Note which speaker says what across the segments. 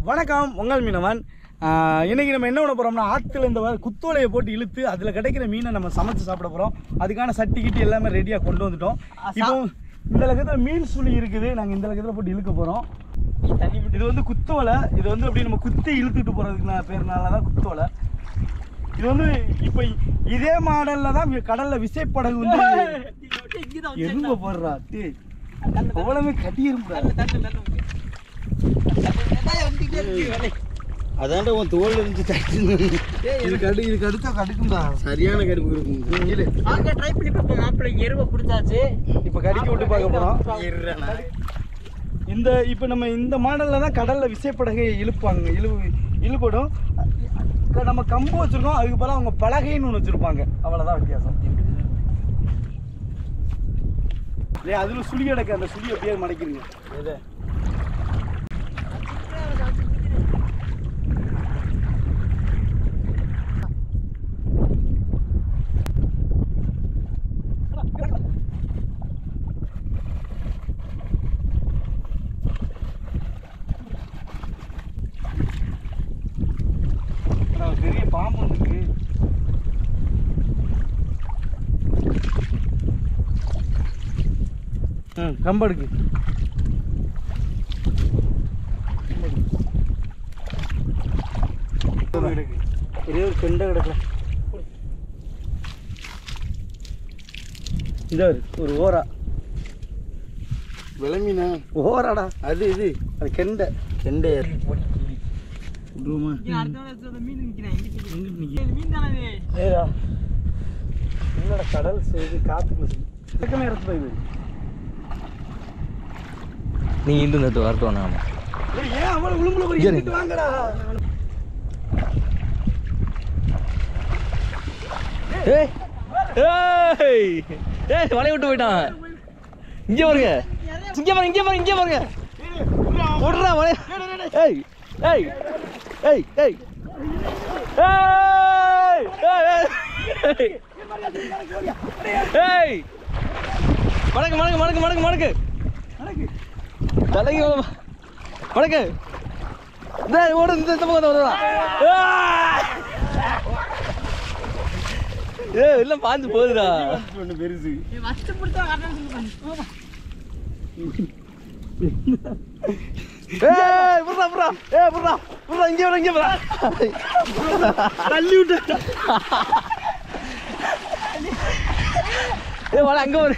Speaker 1: வணக்கம் உங்கள் மீனவன் ஆஹ் இன்னைக்கு நம்ம என்ன பண்ண போறோம்னா ஆற்றுல இந்த வ- குத்தோலையை போட்டு இழுத்து அதில் கிடைக்கிற மீனை நம்ம சமைச்சு சாப்பிட போகிறோம் அதுக்கான சட்டி கிட்டி எல்லாமே ரெடியாக கொண்டு வந்துட்டோம் இப்போ இந்த லக்கத்தில் மீன் சுழி இருக்குது நாங்கள் இந்த லக்கத்தில் போட்டு இழுக்க போகிறோம் இது வந்து குத்தோலை இது வந்து அப்படி நம்ம குத்தி இழுத்துட்டு போகிறதுக்கு நான் பேர்னால தான் குத்தோலை இது வந்து இப்போ இதே மாடலில் தான் வி- கடல்ல விசைப்படகு வந்து எறும்ப போடுறா டே அவ்வளவு கட்டி எறும்புடா
Speaker 2: அதான்டா உன் தோல் இருந்து இது கடு இது கடுத்தா கடுக்கும்டா சரியான கடுப்பு இருக்கும் கீழே
Speaker 3: ட்ரை பண்ணி பார்ப்போம் மாப்பிள்ளை எருவை பிடிச்சாச்சு
Speaker 1: இப்போ கடிக்க விட்டு பார்க்க போகிறோம் இந்த இப்போ நம்ம இந்த மாடலில் தான் கடலில் விசைப்படகை இழுப்பாங்க இழு இழுப்படும் க- நம்ம கம்பு வச்சுருக்கோம் அதுக்கு பதிலா அவங்க பலகைன்னு ஒன்று வச்சுருப்பாங்க அவ்வளோதான் வித்தியாசம் இல்லையா அதில் சுழி கிடக்கு அந்த சுழி அப்படியே மடக்கிடுங்க எதை அப்புறம் ஒரு பெரிய பாம்பு வந்துருக்கு ம் கம்படுக்கு கிடக்கு ஒரே ஒரு கெண்டை கிடக்கல இந்த ஒரு ஓரா
Speaker 2: விளமீனா
Speaker 1: ஓராடா
Speaker 2: அது இது
Speaker 1: அது கெண்டை
Speaker 2: கெண்டை
Speaker 1: விடுவோமா
Speaker 3: அடுத்த வருஷம் மீன் நிற்கிறேன்
Speaker 1: எங்க நிக்க
Speaker 3: மீன் தானே
Speaker 1: ஏடா என்னடா கடல் செய்து காத்துக்குள்ள செய்து பக்கமே இடத்துல இது
Speaker 4: நீங்க இந்து நேற்று வரட்டும் நாம
Speaker 1: ஏய், ஏன் அவ்வளவு உளும்புல போய்
Speaker 4: இங்க
Speaker 1: இழுத்துட்டு வாங்கடா
Speaker 4: ஏய் ஏய் ஏய் வலைய விட்டு போயிட்டான் இங்க பாருங்க இங்க பாருங்க இங்க பாருங்க இங்க பாருங்க விடுறா வலைய ஏய் ஏய் ஏய் ஏய் ஏய் ஏய் ஏய் மடக்கு மடக்கு மடக்கு மடக்கு மடக்கு தலைக்கு மேல மடக்கு டேய் ஓடு இந்த இந்த பக்கம் ஓடுடா ஏய் இல்ல பாஞ்சு போகுதுடா
Speaker 2: ஒன்று பெருசு
Speaker 3: வச்சு பிடிச்சா கரெக்டாக சொல்லி
Speaker 4: ஏய் புறா புறா ஏய் புறா புறா இங்க வர இங்க வர
Speaker 1: தள்ளி விட்டு
Speaker 4: ஏய் வாடா அங்க வர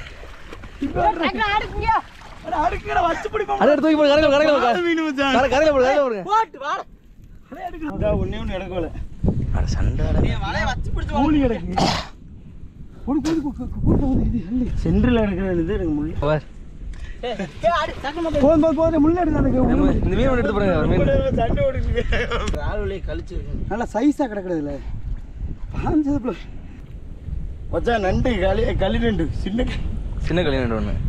Speaker 1: அடுக்கட வச்சு பிடிப்போம்
Speaker 4: அட தூக்கி போடு கரையில கரையில
Speaker 1: மீன் மச்சான்
Speaker 4: கரை கரையில போடு கரையில போடுங்க
Speaker 3: போட்டு வாட
Speaker 1: இதா ஒண்ணே ஒண்ணு இடக்கோல
Speaker 4: அட சண்டை
Speaker 3: வலைய வச்சு பிடிச்சி
Speaker 1: கூலி கிடக்கு போடு போடு போடு போடு போடு இது அள்ளி சென்டர்ல இருக்கிறது இது எனக்கு முள்ள
Speaker 4: பார்
Speaker 1: போதும் போதும் போதும் முள்ள எடுக்க
Speaker 4: நம்ம இந்த மீன் ஒன்று எடுத்து போடுங்க ஒரு மீன்
Speaker 1: சண்டை ஓடுது
Speaker 2: ஆளுலே கழிச்சு
Speaker 1: நல்லா சைஸா கிடக்குறது இல்ல பாஞ்சது போல
Speaker 2: மச்சான் நண்டு களி களி நண்டு சின்ன களி.
Speaker 4: சின்ன கல்யாணம் ஒன்று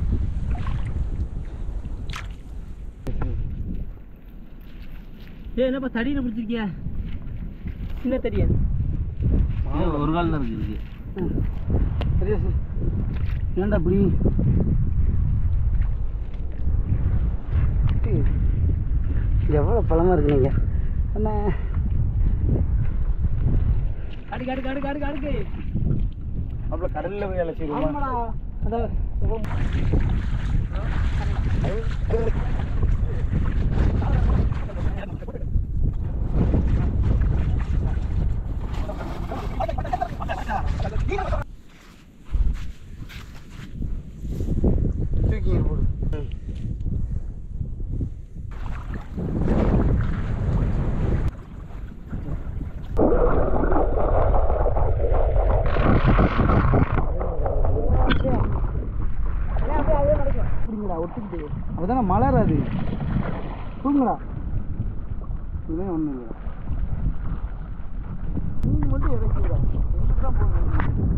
Speaker 3: ஏய் என்னப்பா தடியில பிடிச்சிருக்கியா சின்ன தடியா
Speaker 4: ஒரு கால் தான் இருக்கு
Speaker 1: சரியா சார் ஏன்டா அப்படி எவ்வளோ பழமா இருக்கு நீங்க என்ன
Speaker 3: அடுக்கு அடுக்கு அடுக்கு அடுக்கு அடுக்கு
Speaker 1: அவ்வளோ கடல்ல போய் வேலை செய்வோமா
Speaker 3: ஆமாடா அதான்
Speaker 1: தூக்கி இங்க போடு அப்படிங்களா ஒட்டுக்கிட்டு அப்பதானே மலராது தூங்குடா இதுவே ஒன்றும் இல்லை மீன் மட்டும் இறக்கிடா எங்கிட்டு தான் போகணும்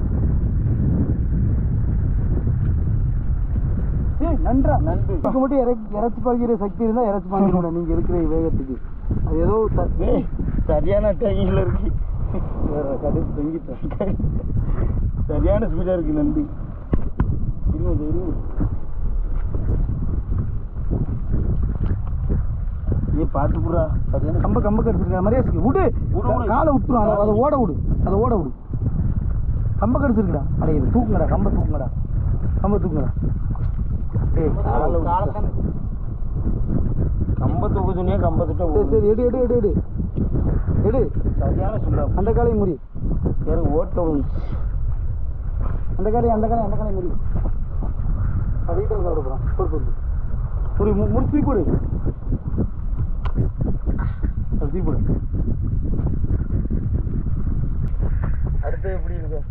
Speaker 1: ஏய் நன்றா நன்று இதுக்கு மட்டும் இறக்கி இறச்சி பாக்கிற சக்தி இருந்தால் இறச்சி பாக்கிட நீங்கள் இருக்கிற வேகத்துக்கு அது ஏதோ த-
Speaker 2: ஏய், சரியான டைமில் இருக்கு
Speaker 1: வேற கடுப்பு தொங்கிட்டேன்
Speaker 2: சரியான ஸ்பீடாக இருக்கு நண்டு
Speaker 1: இருபது இருபது
Speaker 2: நீ பார்த்து புறா சரியான
Speaker 1: கம்ப கம்ப கடிச்சிருக்க மரியாதைக்கு விடு காலை விட்டுரும் அதை அதை ஓட விடு அதை ஓட விடு கம்ப கடிச்சிருக்குடா அடே இது தூக்குங்கடா கம்ப தூக்குங்கடா கம்ப தூக்குங்கடா ஏய்
Speaker 2: காலை விட்டு. கம்ப தூக்க சொன்னியா கம்பத்துட்ட
Speaker 1: சரி சரி எடு எடு எடு எடு எடு
Speaker 2: சரியான சொல்ல
Speaker 1: அந்த காலையும் முறி
Speaker 2: எனக்கு ஓட்ட விழுந்துச்சு.
Speaker 1: அந்த காலையும் அந்த காலையும் அந்த காலையும் முறி அது வீட்டில் சாப்பிட போகிறான் போடு போடு முறி மு- முறி தூக்கி போடு அது தூக்கி போடு
Speaker 2: அடுத்து எப்படி இருக்கு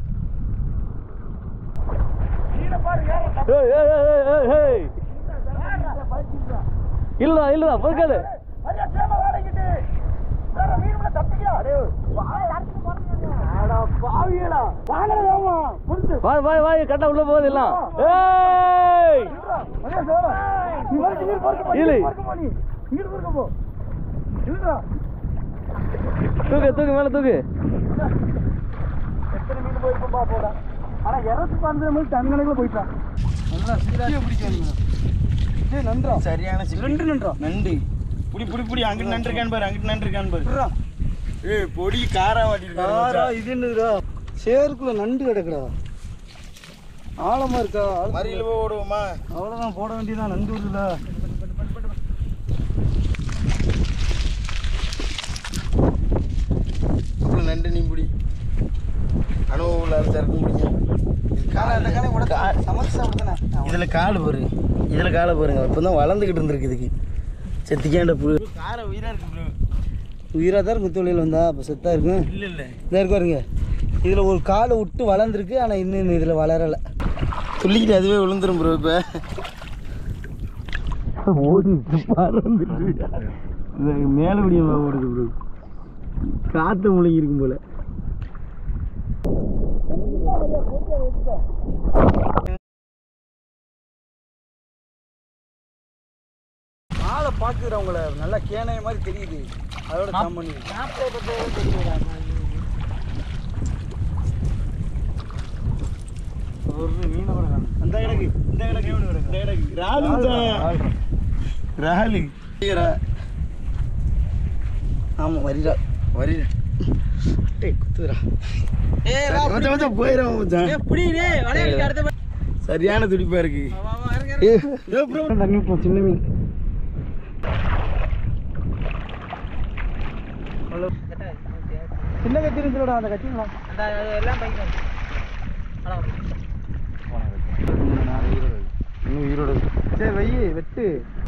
Speaker 4: ஏய் ஏய் ஏய் ஏய் ஏய் இல்லடா இல்லடா பொறுக்காது வாய் வாய் வாய் கரெக்டா உள்ள போகுது எல்லாம் ஏய் இழு தூக்கு தூக்கு மேல தூக்கு
Speaker 1: எத்தனை மீன் போயிருக்கும் பா போடா ஆனா இறச்சி பறந்த மாதிரி டன் கணக்கில் போயிட்டான் நல்லா சிக்கிய பிடிக்காதுங்க ஏய் நன்றா
Speaker 2: சரியான சிக்கல்.
Speaker 1: ரெண்டு நன்றா
Speaker 2: நண்டு புடி புடி புடி அங்கிட்டு நண்டு இருக்கான்னு பாரு அங்கிட்டு நண்டு இருக்கான்னு பாரு ஏய் பொடி காரா வாட்டி
Speaker 1: காரா
Speaker 2: இருக்காரு
Speaker 1: இது என்னதுடா சேருக்குள்ள நண்டு கிடக்குடா ஆழமா இருக்கா
Speaker 2: மறியல போய் ஓடுவோமா
Speaker 1: அவ்வளோதான் போட வேண்டியதான் நண்டு வருதுல
Speaker 2: அப்புறம் நண்டு நீ பிடி அனுபவம் இல்லாத சரக்கு பிடிக்கும்
Speaker 1: காலை அந்த காலை உடச்சு சமைச்சு சாப்பிடுதானே
Speaker 2: இதில் கால் பாரு இதில் காலை பாருங்க இப்போ தான் வளர்ந்துக்கிட்டு இருந்திருக்கு இதுக்கு செத்திக்காண்ட புழு காரை உயிராக இருக்கு ப்ரோ
Speaker 1: உயிராக தான் இருக்கும் தொழில் வந்தா அப்போ செத்தா இருக்கும்
Speaker 2: இல்லை இல்லை
Speaker 1: இதாக இருக்கு பாருங்க இதில் ஒரு காலை விட்டு வளர்ந்துருக்கு ஆனால் இன்னும் இதில் வளரலை
Speaker 2: துள்ளிக்கிட்டு அதுவே விழுந்துரும் ப்ரோ இப்போ ஓடி பறந்துட்டு மேலே முடியாம ஓடுது ப்ரோ காற்று முழுங்கி இருக்கும் போல
Speaker 1: ஆளை பார்க்குறவங்கள நல்லா கேனைய மாதிரி தெரியுது அதோட காம்பனி ஒரு மீனை கூட காணும்
Speaker 2: அந்த கிடக்கு இந்த கிடக்கு இந்த கிடக்கு ராலு ராலு
Speaker 1: ஆமாம் வரிடா
Speaker 2: வரீடா
Speaker 1: டேய் குத்துறா
Speaker 2: மச்சான் மச்சான் போயிடும் மச்சான் சரியான துடிப்பா இருக்கு
Speaker 1: ஏ ப்ரோ தண்ணி போ சின்ன மீன் சின்ன கத்தி இருந்துடா அந்த கத்திங்களா
Speaker 2: இன்னும் உயிரோட
Speaker 1: சரி வை வெட்டு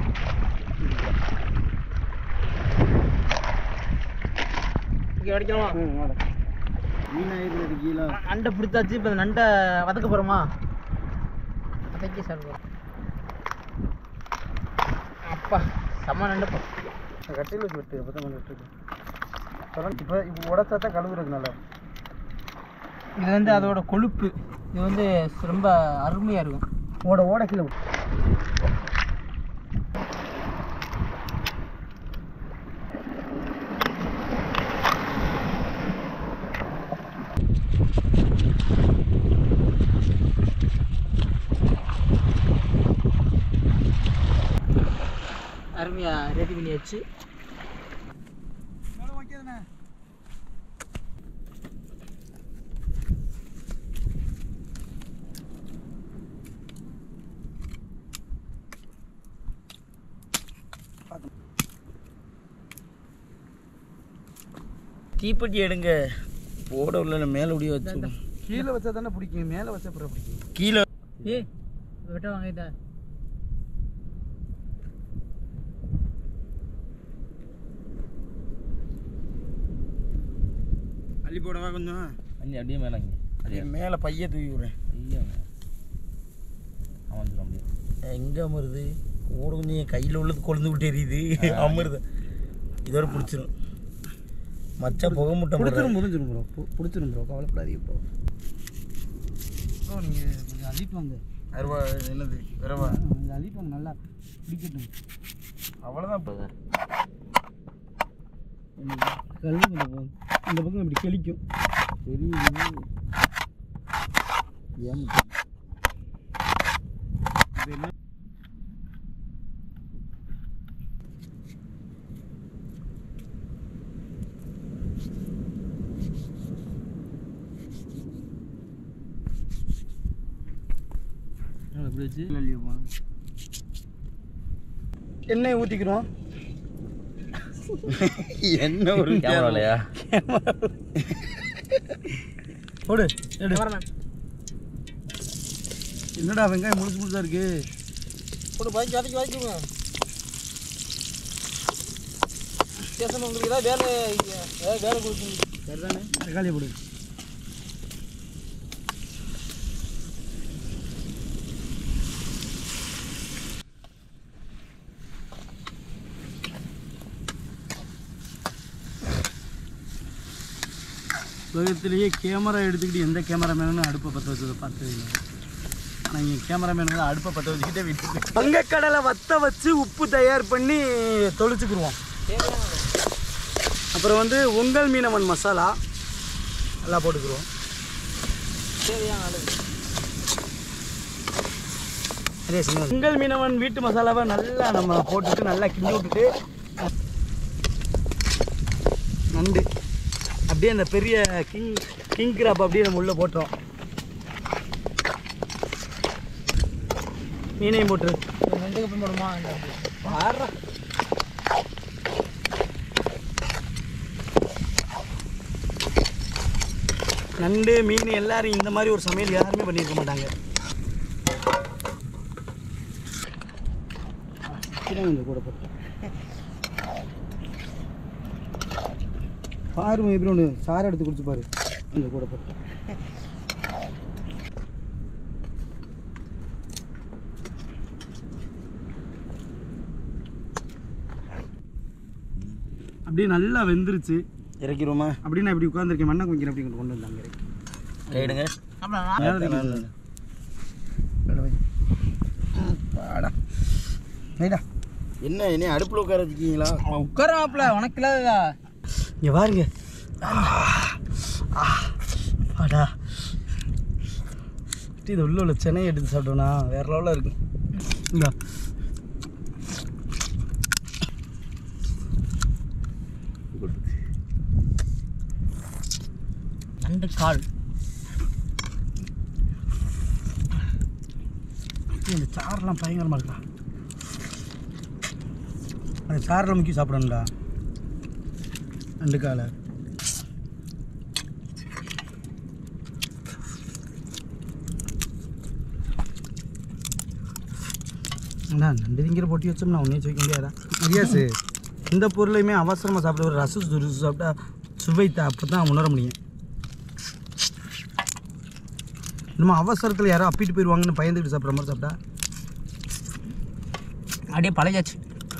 Speaker 1: ம், வாடா.
Speaker 2: மீனாயிரம் கீழே
Speaker 3: நண்டை பிடிச்சாச்சு இப்போ நண்டை வதக்க போகிறோமா வதக்கி சாப்பிடுவோம் அப்பா செம்ம நண்டுப்பா
Speaker 1: அந்த கட்டியில் வச்சு வெட்டு அப்போ தான் வெட்டு இப்போ இப்போ உடச்சா தான் கழுவுறது நல்லா
Speaker 3: இது வந்து அதோட கொழுப்பு இது வந்து ரொம்ப அருமையாக இருக்கும்
Speaker 1: ஓட ஓட கீழே விட்டு
Speaker 3: அருமையாக ரெடி பண்ணியாச்சு
Speaker 2: தீப்பெட்டி எடுங்க போட உள்ள மேலே முடிய வச்சு
Speaker 1: கீழே வச்சா தானே பிடிக்கும் மேலே வச்சா அப்புறம் பிடிக்கும்
Speaker 2: கீழே
Speaker 3: ஏ வெட்ட வாங்கிட்டா
Speaker 2: அள்ளி போடவா கொஞ்சம்
Speaker 4: அங்கே அப்படியே மேலே அங்கே
Speaker 2: அப்படியே மேலே பைய தூக்கி விடுறேன்
Speaker 4: ஐயா அவன் அப்படியே
Speaker 2: எங்கே அமருது ஓட கொஞ்சம் என் கையில் உள்ளது கொழுந்து விட்டு எரியுது அமருது இதோட பிடிச்சிரும் மச்சான் புகை முட்டை
Speaker 1: பிடிச்சிரும்
Speaker 2: போடுறேன்
Speaker 1: முடிஞ்சிரும் ப்ரோ பிடிச்சிரும் ப்ரோ கவலைப்படாதீங்க ப்ரோ ப்ரோ நீங்கள் கொஞ்சம் அள்ளிட்டு வாங்க
Speaker 2: அருவா என்னது வரவா
Speaker 1: ஆ, கொஞ்சம் அள்ளிட்டு வாங்க நல்லா பிடிக்கட்டும்
Speaker 2: அவ்வளோதான் இப்போ
Speaker 1: கழுவு கொஞ்சம் போ. இந்த பக்கம் இப்படி கெளிக்கும் தெரியுது ஏன்
Speaker 3: அடுப்பு வச்சு வெளியே போகணும்
Speaker 1: எண்ணெய் ஊற்றிக்கிறோம்
Speaker 2: என்ன ஒரு
Speaker 4: கேமரா இல்லையா
Speaker 1: போடு எடு என்னடா வெங்காயம் முழுசு முழுசா இருக்கு
Speaker 3: போட்டு பாக்கி வதக்கி வதக்கிங்க பேசணும் உங்களுக்கு ஏதாவது வேலை ஏதாவது வேலை கொடுக்கணும்
Speaker 1: சரிதானே தக்காளியை போடு உலகத்திலேயே கேமரா எடுத்துக்கிட்டு எந்த கேமராமேனும் அடுப்பை பற்ற வச்சதை பார்த்தது இல்லை ஆனால் இங்கே கேமராமேன் வந்து அடுப்பை பற்ற வச்சுக்கிட்டே விட்டு வங்கக்கடலை வத்த வச்சு உப்பு தயார் பண்ணி தொளிச்சுக்குருவோம் அப்புறம் வந்து உங்கள் மீனவன் மசாலா எல்லாம் போட்டுக்குருவோம்
Speaker 3: தேவையான அளவு
Speaker 1: உங்கள் மீனவன் வீட்டு மசாலாவை நல்லா நம்ம போட்டுட்டு நல்லா கிண்டி விட்டுட்டு நண்டு அப்படியே அந்த பெரிய கிங் கிங் கிராப் அப்படியே நம்ம உள்ளே போட்டோம் மீனையும் போட்டுரு
Speaker 3: ரெண்டுக்கு அப்புறம் போடுமா
Speaker 1: பாடுறா நண்டு மீன் எல்லாரும் இந்த மாதிரி ஒரு சமையல் யாருமே பண்ணியிருக்க மாட்டாங்க இந்த கூட போட்டு பாரு எப்படி ஒன்று சாரை எடுத்து குடிச்சு பாரு இந்த கூட போட்டு அப்படியே நல்லா வெந்துருச்சு
Speaker 2: இறக்கிடுவோமா
Speaker 1: அப்படியே நான் இப்படி உட்காந்துருக்கேன் மண்ணை குங்கிற அப்படி கொண்டு வந்தாங்க
Speaker 2: கைடுங்க பாடா
Speaker 1: ரைடா
Speaker 2: என்ன என்ன அடுப்பில் உட்கார வச்சுக்கீங்களா
Speaker 3: உட்கார மாப்பிள உனக்கு இல்லாததா
Speaker 1: இங்கே பாருங்க ஆடா இது உள்ள உள்ள சென்னை எடுத்து சாப்பிட்டோம்னா வேற லெவலில் இருக்கும் இந்தா
Speaker 3: நண்டு கால்
Speaker 1: இந்த சாரெல்லாம் பயங்கரமாக இருக்கா அந்த சாரில் முக்கி சாப்பிடணும்டா ரெண்டு காலை அண்ணா நண்டு திங்கிற போட்டி வச்சோம்னா ஒன்றே வைக்க முடியாதா முடியாது இந்த பொருளையுமே அவசரமாக சாப்பிட ஒரு ரசம் ருசி சாப்பிட்டா சுவைத்தை அப்போ தான் உணர முடியும் நம்ம அவசரத்தில் யாரோ அப்பிட்டு போயிடுவாங்கன்னு பயந்துக்கிட்டு சாப்பிட்ற மாதிரி சாப்பிட்டா
Speaker 3: அப்படியே பழகியாச்சு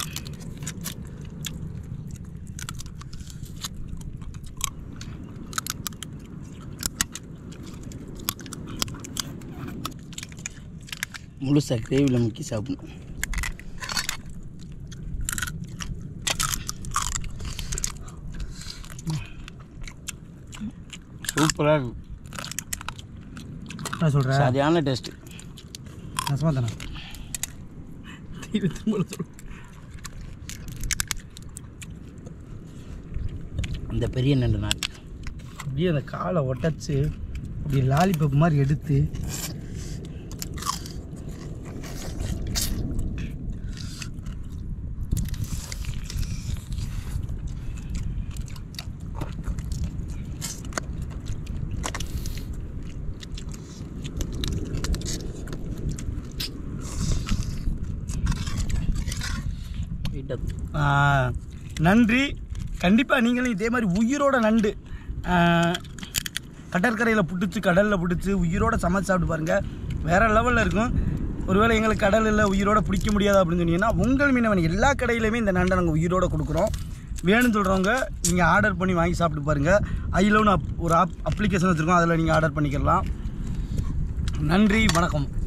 Speaker 2: முழுசாக கிரேவியில் முக்கி சாப்பிடணும் சூப்பராக இருக்கும்
Speaker 1: என்ன சொல்கிற
Speaker 2: சரியான டேஸ்ட்டு
Speaker 1: நசமா தானே திரும்ப சொல்கிறேன்
Speaker 2: இந்த பெரிய நண்டு நாட்டு
Speaker 1: அப்படியே அந்த காலை ஒட்டச்சு அப்படியே லாலிபப் மாதிரி எடுத்து ஆ, நன்றி கண்டிப்பாக நீங்களும் இதே மாதிரி உயிரோட நண்டு ஆ, கடற்கரையில் பிடிச்சி கடலில் பிடிச்சி உயிரோட சமைச்சு சாப்பிட்டு பாருங்கள் வேறு லெவலில் இருக்கும் ஒருவேளை எங்களுக்கு கடல் இல்லை உயிரோட பிடிக்க முடியாது அப்படின்னு சொன்னீங்கன்னா உங்கள் மீனவன் எல்லா கடையிலையுமே இந்த நண்டை நாங்கள் உயிரோட கொடுக்குறோம் வேணும்னு சொல்கிறவங்க நீங்கள் ஆர்டர் பண்ணி வாங்கி சாப்பிட்டு பாருங்கள் ஐலோன்னு அப் ஒரு ஆப் அப்ளிகேஷன் வச்சுருக்கோம் அதில் நீங்கள் ஆர்டர் பண்ணிக்கலாம் நன்றி வணக்கம்